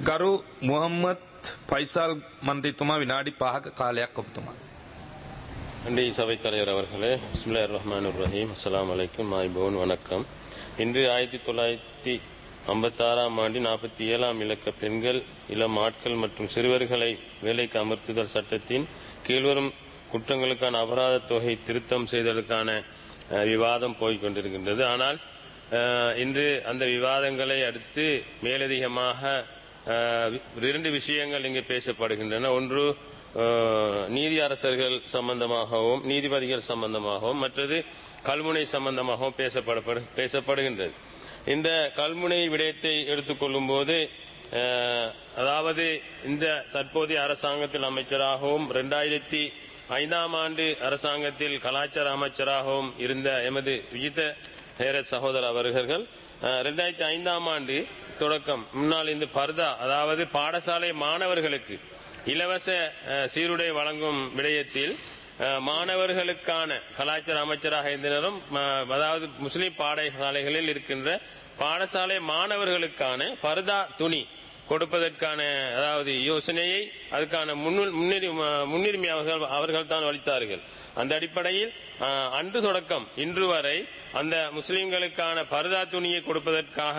ගරු මුහම්මත් පයිසල් මන්ත්‍රීතුමා විනාඩි පහක කාලයක් ඔබතුමා. நன்றி சபைத் தலைவர் அவர்களே பிஸ்மில்லாஹிர் ரஹ்மானிர் ரஹீம் அஸ்ஸலாமு அலைக்கும் மாய்போன் வணக்கம் இன்று ஆயிரத்தி தொள்ளாயிரத்தி ஐம்பத்தாறாம் ஆண்டு நாற்பத்தி ஏழாம் இலக்க பெண்கள் இளம் ஆட்கள் மற்றும் சிறுவர்களை வேலைக்கு அமர்த்துதல் சட்டத்தின் கீழ்வரும் குற்றங்களுக்கான அபராத தொகை திருத்தம் செய்ததற்கான அஹ், விவாதம் போய்க் கொண்டிருக்கின்றது ஆனால் அஹ், இன்று அந்த விவாதங்களை அடுத்து மேலதிகமாக அஹ், இரண்டு விஷயங்கள் இங்கு பேசப்படுகின்றன ஒன்று அஹ், நீதி அரசர்கள் சம்பந்தமாகவும் நீதிபதிகள் சம்பந்தமாகவும் மற்றது கல்முனை சம்பந்தமாகவும் பேசப்படப்படு பேசப்படுகின்றது இந்த கல்முனை விடயத்தை எடுத்துக்கொள்ளும் போது அஹ், அதாவது இந்த தற்போதைய அரசாங்கத்தில் அமைச்சராகவும் இரண்டாயிரத்தி ஐந்தாம் ஆண்டு அரசாங்கத்தில் கலாச்சார அமைச்சராகவும் இருந்த எமது விஜித ஹேரத் சகோதரர் அவர்கள் இரண்டாயிரத்தி ஐந்தாம் ஆண்டு தொடக்கம் முன்னால் இந்த பர்தா அதாவது பாடசாலை மாணவர்களுக்கு இலவச அஹ், சீருடை வழங்கும் விடயத்தில் அஹ், மாணவர்களுக்கான கலாச்சார அமைச்சராக இருந்த நேரம் ம- அதாவது முஸ்லிம் பாடசாலைகளில் இருக்கின்ற பாடசாலை மாணவர்களுக்கான பர்தா துணி கொடுப்பதற்கான அதாவது யோசனையை அதுக்கான முன்னுரி- முன்னுரிமை முன்னுரிமை அவர்கள் அவர்கள் தான் அளித்தார்கள் அந்த அடிப்படையில் அஹ், அன்று தொடக்கம் இன்று வரை அந்த முஸ்லிம்களுக்கான பர்தா துணியை கொடுப்பதற்காக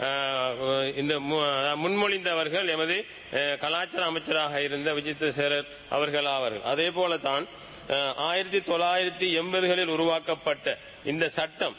அஹ், இந்த மு- முன்மொழிந்தவர்கள் எமது அஹ், கலாச்சார அமைச்சராக இருந்த விஜித் சேரர் அவர்கள் ஆவார்கள் அதே போலதான் அஹ், ஆயிரத்தி தொள்ளாயிரத்தி எண்பதுகளில் உருவாக்கப்பட்ட இந்த சட்டம்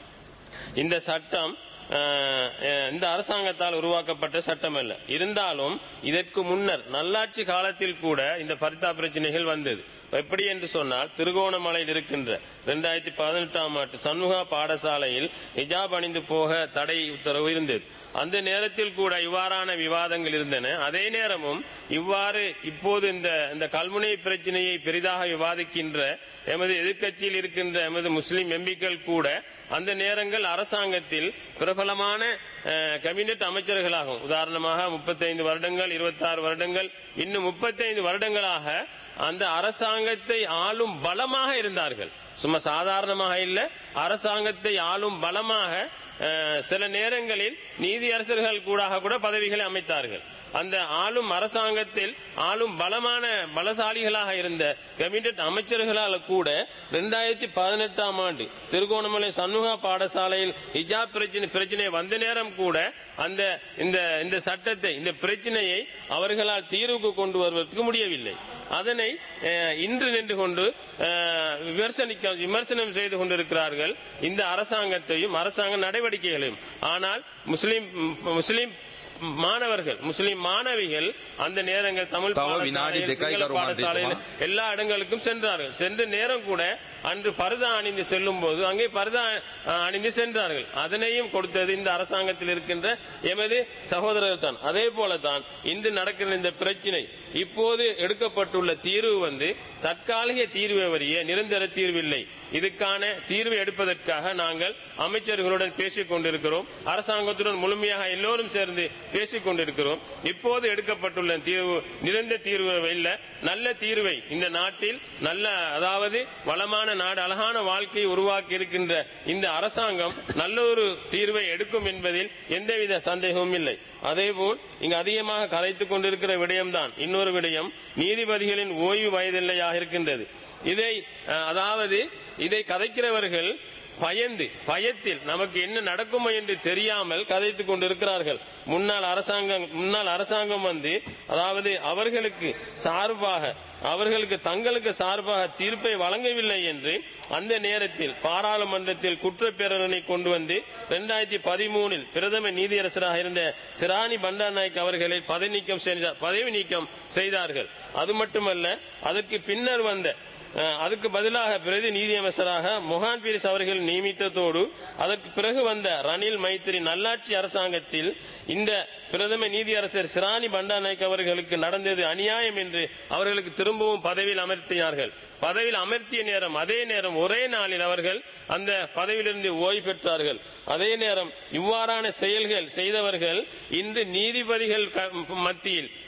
இந்த சட்டம் அஹ், அஹ், இந்த அரசாங்கத்தால் உருவாக்கப்பட்ட சட்டம் அல்ல இருந்தாலும் இதற்கு முன்னர் நல்லாட்சி காலத்தில் கூட இந்த பரிதா பிரச்சனைகள் வந்தது எப்படி என்று சொன்னால் திருகோணமலையில் இருக்கின்ற இரண்டாயிரத்தி பதினெட்டாம் ஆண்டு சண்முகா பாடசாலையில் ஹிஜாப் அணிந்து போக தடை உத்தரவு இருந்தது அந்த நேரத்தில் கூட இவ்வாறான விவாதங்கள் இருந்தன அதே நேரமும் இவ்வாறு இப்போது இந்த இந்த கல்முனை பிரச்சனையை பெரிதாக விவாதிக்கின்ற எமது எதிர்க்கட்சியில் இருக்கின்ற எமது முஸ்லிம் எம்பிக்கள் கூட அந்த நேரங்கள் அரசாங்கத்தில் பிரபலமான அஹ், கேபினெட் அமைச்சர்களாகும் உதாரணமாக முப்பத்தைந்து வருடங்கள் இருபத்தாறு வருடங்கள் இன்னும் முப்பத்தைந்து வருடங்களாக அந்த அரசாங்கத்தை ஆளும் பலமாக இருந்தார்கள் சும்மா சாதாரணமாக இல்ல அரசாங்கத்தை ஆளும் பலமாக அஹ், சில நேரங்களில் நீதியரசர்கள் கூட கூட பதவிகளை அமைத்தார்கள் அந்த ஆளும் அரசாங்கத்தில் ஆளும் பலமான பலசாலிகளாக இருந்த கேபினெட் அமைச்சர்களால் கூட இரண்டாயிரத்தி பதினெட்டாம் ஆண்டு திருகோணமலை சண்முகா பாடசாலையில் ஹிஜாப் பிரச்சனை பிரச்சனை வந்த நேரம் கூட அந்த இந்த இந்த சட்டத்தை இந்த பிரச்சனையை அவர்களால் தீர்வுக்கு கொண்டு வருவதற்கு முடியவில்லை அதனை அஹ், இன்று நின்று கொண்டு அஹ், விமர்சனிக்க விமர்சனம் செய்து கொண்டிருக்கிறார்கள் இந்த அரசாங்கத்தையும் அரசாங்க நடவடிக்கைகளையும் ஆனால் முஸ்லிம் முஸ்லிம் மாணவர்கள் முஸ்லிம் மாணவிகள் அந்த நேரங்கள் தமிழ் தவ வினாடி பாடசாலையில், දෙකයි சிங்கள ගරු பாடசாலையில் මන්ත්‍රීතුමා. எல்லா இடங்களுக்கும் சென்றார்கள் சென்ற நேரம் கூட அன்று பரதா அணிந்து செல்லும் போது அங்கே பரதா அஹ், அணிந்து சென்றார்கள் அதனையும் கொடுத்தது இந்த அரசாங்கத்தில் இருக்கின்ற எமது சகோதரர்கள் தான் அதே போலதான் இன்று நடக்கிற இந்த பிரச்சினை இப்போது எடுக்கப்பட்டுள்ள தீர்வு வந்து தற்காலிக தீர்வை வரிய நிரந்தர தீர்வில்லை இதுக்கான தீர்வை எடுப்பதற்காக நாங்கள் அமைச்சர்களுடன் பேசிக் கொண்டிருக்கிறோம் அரசாங்கத்துடன் முழுமையாக எல்லோரும் சேர்ந்து பேசிக் கொண்டிருக்கிறோம் இப்போது எடுக்கப்பட்டுள்ள தீர்வு நிரந்தர தீர்வு இல்ல நல்ல தீர்வை இந்த நாட்டில் நல்ல அதாவது வளமான நாடு அழகான வாழ்க்கையை உருவாக்கி இருக்கின்ற இந்த அரசாங்கம் நல்ல ஒரு தீர்வை எடுக்கும் என்பதில் எந்தவித சந்தேகமும் இல்லை அதேபோல் இங்கு அதிகமாக கதைத்துக் கொண்டிருக்கிற விடயம்தான் இன்னொரு விடயம் நீதிபதிகளின் ஓய்வு வயதில்லையாக இருக்கின்றது இதை அஹ், அதாவது இதை கதைக்கிறவர்கள் பயந்து பயத்தில் நமக்கு என்ன நடக்குமோ என்று தெரியாமல் கதைத்துக் கொண்டிருக்கிறார்கள் முன்னாள் அரசாங்கம் முன்னாள் அரசாங்கம் வந்து அதாவது அவர்களுக்கு சார்பாக அவர்களுக்கு தங்களுக்கு சார்பாக தீர்ப்பை வழங்கவில்லை என்று அந்த நேரத்தில் பாராளுமன்றத்தில் குற்றப்பேரணை கொண்டு வந்து இரண்டாயிரத்தி பதிமூனில் பிரதம நீதியரசராக இருந்த சிராணி பண்டாநாயக் அவர்களை பதவி நீக்கம் செய்த- பதவி நீக்கம் செய்தார்கள் அது மட்டுமல்ல அதற்கு பின்னர் வந்த அஹ், அதுக்கு பதிலாக பிரதி நீதியமைச்சராக மொஹான் பீரிஸ் அவர்கள் நியமித்ததோடு அதற்கு பிறகு வந்த ரணில் மைத்திரி நல்லாட்சி அரசாங்கத்தில் இந்த பிரதம நீதியரசர் சிராணி பண்டாநாயக் அவர்களுக்கு நடந்தது அநியாயம் என்று அவர்களுக்கு திரும்பவும் பதவியில் அமர்த்தினார்கள் பதவியில் அமர்த்திய நேரம் அதே நேரம் ஒரே நாளில் அவர்கள் அந்த பதவியிலிருந்து ஓய்வு பெற்றார்கள் அதே நேரம் இவ்வாறான செயல்கள் செய்தவர்கள் இன்று நீதிபதிகள் க- மத்தியில்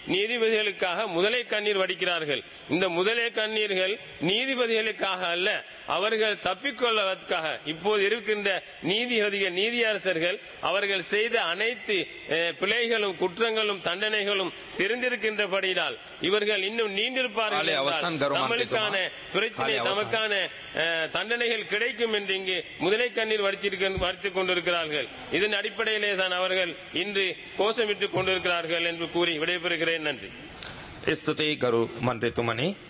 நீதிபதிகளுக்காக முதலை கண்ணீர் வடிக்கிறார்கள் இந்த முதலை கண்ணீர்கள் நீதிபதிகளுக்காக அல்ல அவர்கள் தப்பிக்கொள்வதற்காக இப்போது இருக்கின்ற நீதிபதிகள் நீதியரசர்கள் அவர்கள் செய்த அனைத்து அஹ், பிழைகளும் குற்றங்களும் தண்டனைகளும் தெரிந்திருக்கின்றபடியால் இவர்கள் இன்னும் நீண்டிருப்பார்கள் காலை என்றால் அவசான் கருமாந்திரிக்குமா? நம்மளுக்கான பிரச்சனை காலை அவசான். நமக்கான அஹ், தண்டனைகள் கிடைக்கும் என்று இங்கு முதலை கண்ணீர் வடிச்சிருக்க வடித்துக் கொண்டிருக்கிறார்கள் இதன் அடிப்படையிலே தான் அவர்கள் இன்று கோஷமிட்டுக் கொண்டிருக்கிறார்கள் என்று கூறி விடைபெறுகிறேன் நன்றி ස්තුතියි ගරු මන්ත්‍රතුමනි